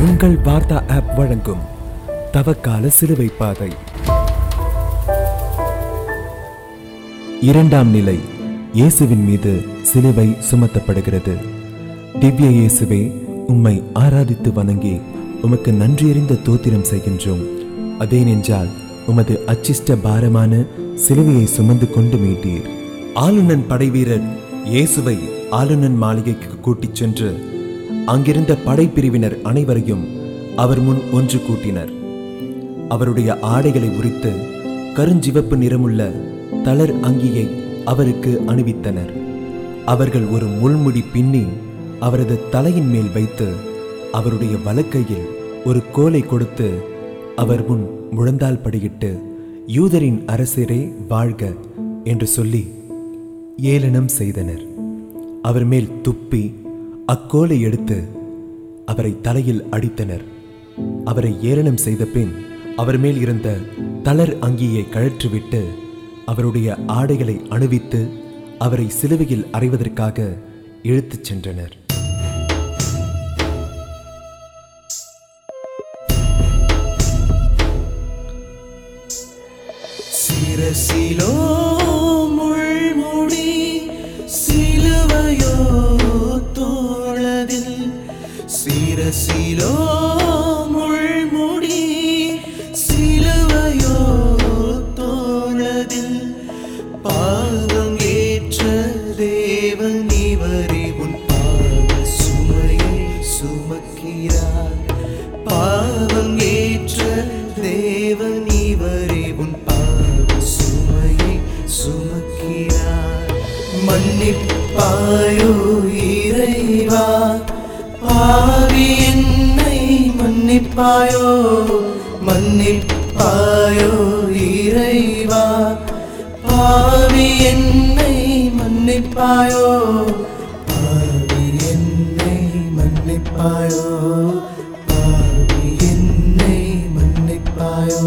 உங்கள் வார்த்தா ஆப் வழங்கும் தவக்கால சிலுவை பாதை இரண்டாம் நிலை இயேசுவின் மீது சிலுவை சுமத்தப்படுகிறது திவ்ய இயேசுவே உம்மை ஆராதித்து வணங்கி உமக்கு நன்றியறிந்த தோத்திரம் செய்கின்றோம் அதேனென்றால் உமது அச்சிஷ்ட பாரமான சிலுவையை சுமந்து கொண்டு மீட்டீர் ஆளுநன் படைவீரர் இயேசுவை ஆளுநன் மாளிகைக்கு கூட்டிச் சென்று அங்கிருந்த படைப்பிரிவினர் அனைவரையும் அவர் முன் ஒன்று கூட்டினர் அவருடைய ஆடைகளை உரித்து கருஞ்சிவப்பு நிறமுள்ள தளர் அங்கியை அவருக்கு அணிவித்தனர் அவர்கள் ஒரு முள்முடி பின்னி அவரது தலையின் மேல் வைத்து அவருடைய வலக்கையில் ஒரு கோலை கொடுத்து அவர் முன் முழந்தால் படியிட்டு யூதரின் அரசரே வாழ்க என்று சொல்லி ஏளனம் செய்தனர் அவர் மேல் துப்பி அக்கோலை எடுத்து அவரை தலையில் அடித்தனர் அவரை ஏளனம் செய்த பின் அவர் மேல் இருந்த தளர் அங்கியை கழற்றிவிட்டு அவருடைய ஆடைகளை அணிவித்து அவரை சிலுவையில் அறைவதற்காக இழுத்துச் சென்றனர் சிரசிலோ முள்முடி சிலுவையோ தோளதில் சிரசிலோ முள்முடி சிலுவையோ தோளதில் பாவம் ஏற்ற தேவன் இவரே உன் பாவ சுமையை சுமக்கிறார் பாவம் ஏற்ற தேவன் இவரே உன் பாவ சுமையை சுமக்கிறார் மன்னிப்பாயோ இறைவா பாவி என்னை மன்னிப்பாயோ மன்னிப்பாயோ இறைவா பாவி என்னை மன்னிப்பாயோ பாவி என்னை மன்னிப்பாயோ பாவி என்னை மன்னிப்பாயோ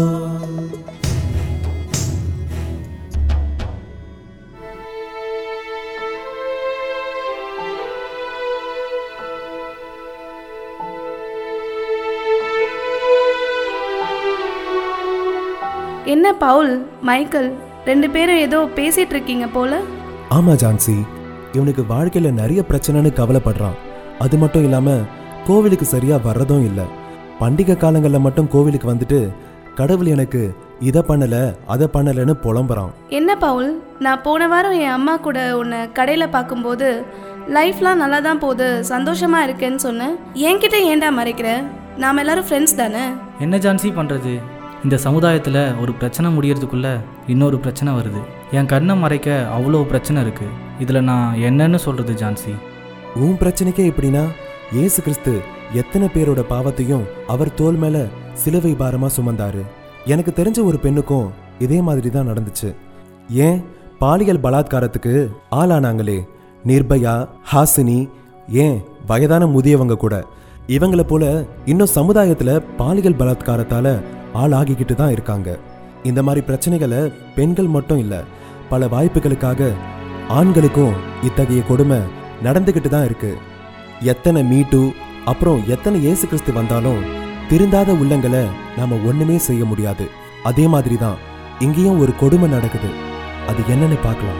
என்ன பவுல் மைக்கேல் ரெண்டு பேரும் ஏதோ பேசிட்டு இருக்கீங்க போல ஆமா ஜான்சி இவனுக்கு வாழ்க்கையில நிறைய பிரச்சனைன்னு கவலைப்படுறான் அது மட்டும் இல்லாம கோவிலுக்கு சரியா வர்றதும் இல்லை பண்டிகை காலங்கள்ல மட்டும் கோவிலுக்கு வந்துட்டு கடவுள் எனக்கு இதை பண்ணல அதை பண்ணலன்னு புலம்புறான் என்ன பவுல் நான் போன வாரம் என் அம்மா கூட உன்னை கடையில் பார்க்கும்போது லைஃப்லாம் நல்லா தான் போகுது சந்தோஷமா இருக்கேன்னு சொன்னேன் என்கிட்ட ஏன்டா மறைக்கிற நாம் எல்லாரும் ஃப்ரெண்ட்ஸ் தானே என்ன ஜான்சி பண்ணுறது இந்த சமுதாயத்தில் ஒரு பிரச்சனை முடியறதுக்குள்ள இன்னொரு பிரச்சனை வருது என் கண்ணை மறைக்க அவ்வளோ பிரச்சனை இருக்குது இதில் நான் என்னன்னு சொல்கிறது ஜான்சி உன் பிரச்சனைக்கே எப்படின்னா இயேசு கிறிஸ்து எத்தனை பேரோட பாவத்தையும் அவர் தோல் மேல சிலுவை பாரமா சுமந்தாரு எனக்கு தெரிஞ்ச ஒரு பெண்ணுக்கும் இதே மாதிரி தான் நடந்துச்சு ஏன் பாலியல் பலாத்காரத்துக்கு ஆளானாங்களே நிர்பயா ஹாசினி ஏன் வயதான முதியவங்க கூட இவங்கள போல இன்னும் சமுதாயத்துல பாலியல் பலாத்காரத்தால ஆளாகிக்கிட்டு தான் இருக்காங்க இந்த மாதிரி பிரச்சனைகளை பெண்கள் மட்டும் இல்ல பல வாய்ப்புகளுக்காக ஆண்களுக்கும் இத்தகைய கொடுமை நடந்துகிட்டு தான் இருக்கு எத்தனை மீட்டு அப்புறம் எத்தனை இயேசு கிறிஸ்து வந்தாலும் திருந்தாத உள்ளங்களை நாம ஒண்ணுமே செய்ய முடியாது அதே மாதிரி தான் இங்கேயும் ஒரு கொடுமை நடக்குது அது என்னன்னு பார்க்கலாம்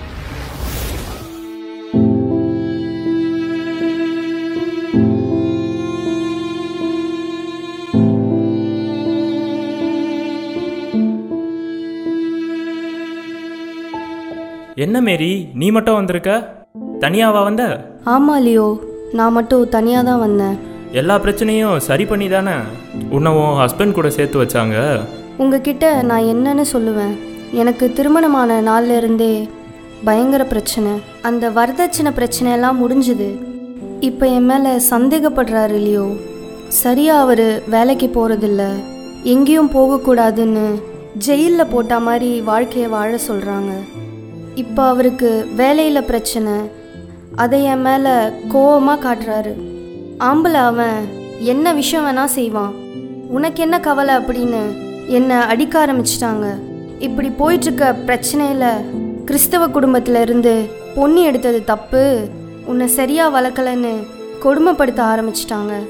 என்ன மேரி நீ மட்டும் வந்திருக்க தனியாவா வந்த ஆமா லியோ நான் மட்டும் தனியாக தான் வந்தேன் எல்லா பிரச்சனையும் சரி பண்ணி தானே உன்னை உன் ஹஸ்பண்ட் கூட சேர்த்து வச்சாங்க உங்ககிட்ட நான் என்னன்னு சொல்லுவேன் எனக்கு திருமணமான நாள்ல இருந்தே பயங்கர பிரச்சனை அந்த வரதட்சணை பிரச்சனையெல்லாம் முடிஞ்சுது இப்போ என் மேலே சந்தேகப்படுறாரு லியோ சரியா அவர் வேலைக்கு போகிறதில்ல எங்கேயும் போகக்கூடாதுன்னு ஜெயிலில் போட்ட மாதிரி வாழ்க்கையை வாழ சொல்கிறாங்க இப்போ அவருக்கு வேலையில் பிரச்சனை அதை என் மேலே கோவமாக காட்டுறாரு ஆம்பளை அவன் என்ன விஷயம் வேணா செய்வான் உனக்கு என்ன கவலை அப்படின்னு என்னை அடிக்க ஆரம்பிச்சிட்டாங்க இப்படி போயிட்டுருக்க பிரச்சனையில் கிறிஸ்தவ குடும்பத்துல இருந்து பொண்ணு எடுத்தது தப்பு உன்னை சரியா வளர்க்கலன்னு கொடுமைப்படுத்த ஆரம்பிச்சிட்டாங்க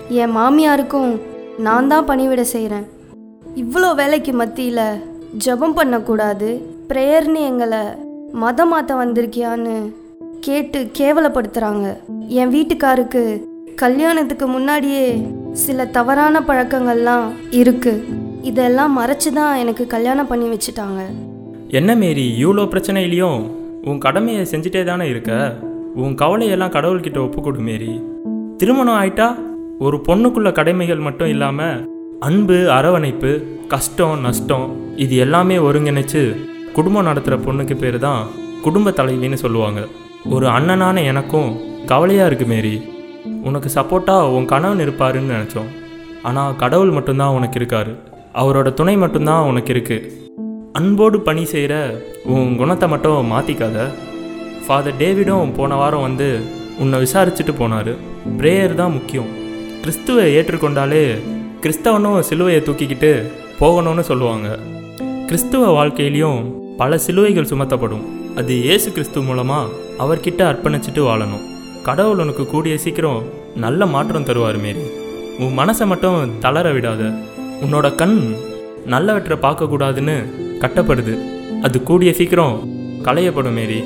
என் மாமியாருக்கும் நான் தான் பணிவிட செய்கிறேன் இவ்வளோ வேலைக்கு மத்தியில் ஜெபம் பண்ணக்கூடாது ப்ரேயர்னு எங்களை மதம் மாற்ற வந்திருக்கியான்னு கேட்டு கேவலப்படுத்துகிறாங்க என் வீட்டுக்காருக்கு கல்யாணத்துக்கு முன்னாடியே சில தவறான பழக்கங்கள்லாம் இருக்கு இதெல்லாம் மறைச்சு தான் எனக்கு கல்யாணம் பண்ணி வச்சுட்டாங்க என்ன மேரி இவ்வளோ பிரச்சனையிலையும் உன் கடமையை செஞ்சுட்டே தானே இருக்க உன் கவலையெல்லாம் கடவுள்கிட்ட ஒப்புக்கொடு மேரி திருமணம் ஆயிட்டா ஒரு பொண்ணுக்குள்ள கடமைகள் மட்டும் இல்லாமல் அன்பு அரவணைப்பு கஷ்டம் நஷ்டம் இது எல்லாமே ஒருங்கிணைச்சு குடும்பம் நடத்துகிற பொண்ணுக்கு பேர் தான் குடும்ப தலைவின்னு சொல்லுவாங்க ஒரு அண்ணனான எனக்கும் கவலையாக இருக்கு மேரி உனக்கு சப்போர்ட்டாக உன் கணவன் இருப்பாருன்னு நினச்சோம் ஆனால் கடவுள் மட்டும்தான் உனக்கு இருக்காரு அவரோட துணை மட்டும்தான் உனக்கு இருக்குது அன்போடு பணி செய்கிற உன் குணத்தை மட்டும் மாற்றிக்காத ஃபாதர் டேவிடும் போன வாரம் வந்து உன்னை விசாரிச்சுட்டு போனார் ப்ரேயர் தான் முக்கியம் கிறிஸ்துவை ஏற்றுக்கொண்டாலே கிறிஸ்தவனும் சிலுவையை தூக்கிக்கிட்டு போகணும்னு சொல்லுவாங்க கிறிஸ்துவ வாழ்க்கையிலையும் பல சிலுவைகள் சுமத்தப்படும் அது இயேசு கிறிஸ்து மூலமாக அவர்கிட்ட அர்ப்பணிச்சுட்டு வாழணும் கடவுள் உனக்கு கூடிய சீக்கிரம் நல்ல மாற்றம் தருவார் மாரி உன் மனசை மட்டும் தளர விடாத உன்னோட கண் நல்லவற்றை பார்க்கக்கூடாதுன்னு கட்டப்படுது அது கூடிய சீக்கிரம் களையப்படும் மாரி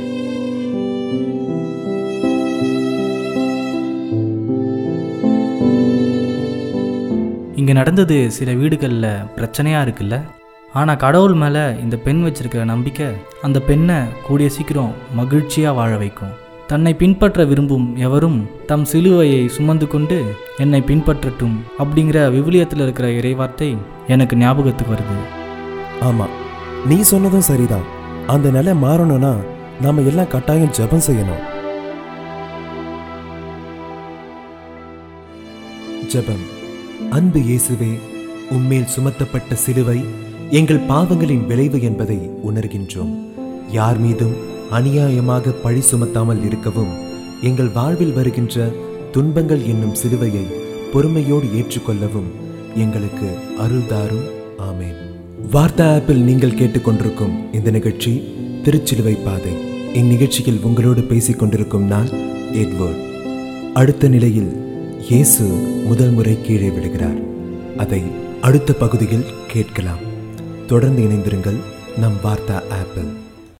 இங்கே நடந்தது சில வீடுகளில் பிரச்சனையாக இருக்குல்ல ஆனால் கடவுள் மேலே இந்த பெண் வச்சிருக்கிற நம்பிக்கை அந்த பெண்ணை கூடிய சீக்கிரம் மகிழ்ச்சியாக வாழ வைக்கும் தன்னை பின்பற்ற விரும்பும் எவரும் தம் சிலுவையை சுமந்து கொண்டு என்னை பின்பற்றட்டும் அப்படிங்கிற விவிலியத்தில் இருக்கிற இறைவார்த்தை எனக்கு ஞாபகத்துக்கு வருது ஆமா நீ சொன்னதும் சரிதான் அந்த நிலை மாறணும்னா நாம எல்லாம் கட்டாயம் ஜெபம் செய்யணும் ஜெபம் அன்பு இயேசுவே உம்மேல் சுமத்தப்பட்ட சிலுவை எங்கள் பாவங்களின் விளைவு என்பதை உணர்கின்றோம் யார் மீதும் அநியாயமாக பழி சுமத்தாமல் இருக்கவும் எங்கள் வாழ்வில் வருகின்ற துன்பங்கள் என்னும் சிலுவையை பொறுமையோடு ஏற்றுக்கொள்ளவும் எங்களுக்கு அருள்தாரும் ஆமேன் வார்த்தா ஆப்பில் நீங்கள் கேட்டுக்கொண்டிருக்கும் இந்த நிகழ்ச்சி திருச்சிலுவை பாதை இந்நிகழ்ச்சியில் உங்களோடு பேசிக் கொண்டிருக்கும் நான் எட்வர்ட் அடுத்த நிலையில் இயேசு முதல் முறை கீழே விடுகிறார் அதை அடுத்த பகுதியில் கேட்கலாம் தொடர்ந்து இணைந்திருங்கள் நம் வார்த்தா ஆப்பிள்